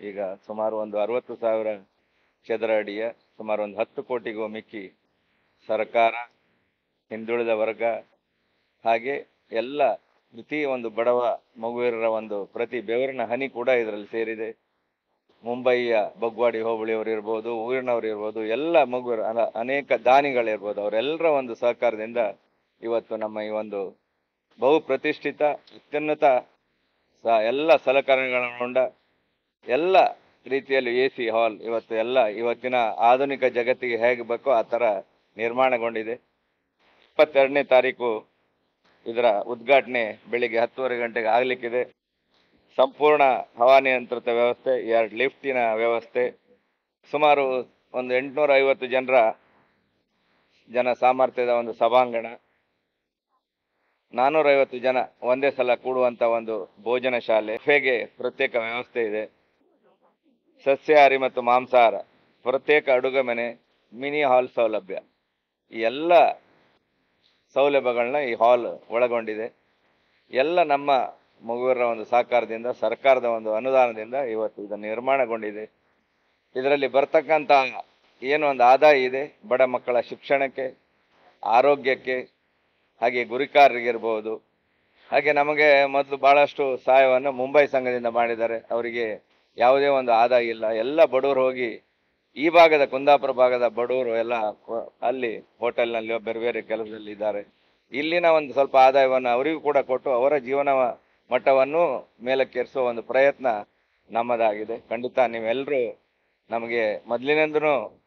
ಈಗ ಸುಮಾರು ಒಂದು ಅರವತ್ತು ಸಾವಿರ ಚದರ ಅಡಿಯ ಸುಮಾರು ಒಂದು ಹತ್ತು ಕೋಟಿಗೂ ಮಿಕ್ಕಿ ಸರ್ಕಾರ ಹಿಂದುಳಿದ ವರ್ಗ ಹಾಗೆ ಎಲ್ಲ ಪ್ರತಿ ಒಂದು ಬಡವ ಮಗುವಿರ ಒಂದು ಪ್ರತಿ ಬೆವರಿನ ಹನಿ ಕೂಡ ಇದರಲ್ಲಿ ಸೇರಿದೆ ಮುಂಬಯಿಯ ಬಗ್ವಾಡಿ ಹೋಬಳಿಯವರು ಇರ್ಬೋದು ಊರಿನವರು ಇರ್ಬೋದು ಎಲ್ಲ ಮಗುವಿರ ಅಲ್ಲ, ಅನೇಕ ದಾನಿಗಳಿರ್ಬೋದು ಅವರೆಲ್ಲರ ಒಂದು ಸಹಕಾರದಿಂದ ಇವತ್ತು ನಮ್ಮ ಈ ಒಂದು ಬಹು ಪ್ರತಿಷ್ಠಿತ ಅತ್ಯುನ್ನತ ಸ ಎಲ್ಲ ಸಲಕರಣೆಗಳನ್ನೊಂಡ ಎಲ್ಲ ರೀತಿಯಲ್ಲಿ ಎ ಸಿ ಹಾಲ್ ಇವತ್ತು ಎಲ್ಲ ಇವತ್ತಿನ ಆಧುನಿಕ ಜಗತ್ತಿಗೆ ಹೇಗೆ ಬೇಕೋ ಆ ಥರ ನಿರ್ಮಾಣಗೊಂಡಿದೆ ಇಪ್ಪತ್ತೆರಡನೇ ತಾರೀಕು ಇದರ ಉದ್ಘಾಟನೆ ಬೆಳಿಗ್ಗೆ ಹತ್ತುವರೆ ಗಂಟೆಗೆ ಆಗ್ಲಿಕ್ಕಿದೆ ಸಂಪೂರ್ಣ ಹವಾನಿಯಂತ್ರಿತ ವ್ಯವಸ್ಥೆ ಎರಡು ಲಿಫ್ಟಿನ ವ್ಯವಸ್ಥೆ ಸುಮಾರು ಒಂದು ಎಂಟುನೂರ ಐವತ್ತು ಜನರ ಜನ ಸಾಮರ್ಥ್ಯದ ಒಂದು ಸಭಾಂಗಣ ನಾನ್ನೂರೈವತ್ತು ಜನ ಒಂದೇ ಸಲ ಕೂಡುವಂತ ಒಂದು ಭೋಜನ ಶಾಲೆ ಹೇಗೆ ಪ್ರತ್ಯೇಕ ವ್ಯವಸ್ಥೆ ಇದೆ ಸಸ್ಯಾಹಾರಿ ಮತ್ತು ಮಾಂಸಾಹಾರ ಪ್ರತ್ಯೇಕ ಅಡುಗೆ ಮನೆ ಮಿನಿ ಹಾಲ್ ಸೌಲಭ್ಯ ಈ ಎಲ್ಲ ಸೌಲಭ್ಯಗಳನ್ನ ಈ ಹಾಲ್ ಒಳಗೊಂಡಿದೆ ಎಲ್ಲ ನಮ್ಮ ಮಗುವರ ಒಂದು ಸಹಕಾರದಿಂದ ಸರ್ಕಾರದ ಒಂದು ಅನುದಾನದಿಂದ ಇವತ್ತು ಇದು ನಿರ್ಮಾಣಗೊಂಡಿದೆ ಇದರಲ್ಲಿ ಬರ್ತಕ್ಕಂಥ ಏನು ಒಂದು ಆದಾಯ ಇದೆ ಬಡ ಮಕ್ಕಳ ಶಿಕ್ಷಣಕ್ಕೆ ಆರೋಗ್ಯಕ್ಕೆ ಹಾಗೆ ಗುರಿಕಾರರಿಗಿರ್ಬೋದು ಹಾಗೆ ನಮಗೆ ಮೊದಲು ಬಹಳಷ್ಟು ಸಹಾಯವನ್ನು ಮುಂಬೈ ಸಂಘದಿಂದ ಮಾಡಿದ್ದಾರೆ ಅವರಿಗೆ ಯಾವುದೇ ಒಂದು ಆದಾಯ ಇಲ್ಲ ಎಲ್ಲ ಬಡವರು ಹೋಗಿ ಈ ಭಾಗದ ಕುಂದಾಪುರ ಭಾಗದ ಬಡವರು ಎಲ್ಲ ವ- ಅಲ್ಲಿ ಹೋಟೆಲ್ನಲ್ಲಿ ಬೇರೆ ಬೇರೆ ಕೆಲಸದಲ್ಲಿ ಇದ್ದಾರೆ ಇಲ್ಲಿನ ಒಂದು ಸ್ವಲ್ಪ ಆದಾಯವನ್ನು ಅವರಿಗೂ ಕೂಡ ಕೊಟ್ಟು ಅವರ ಜೀವನ ಮಟ್ಟವನ್ನು ಮೇಲಕ್ಕೇರಿಸುವ ಒಂದು ಪ್ರಯತ್ನ ನಮ್ಮದಾಗಿದೆ ಖಂಡಿತ ನೀವೆಲ್ಲರೂ ನಮಗೆ ಮೊದಲಿನಿಂದನೂ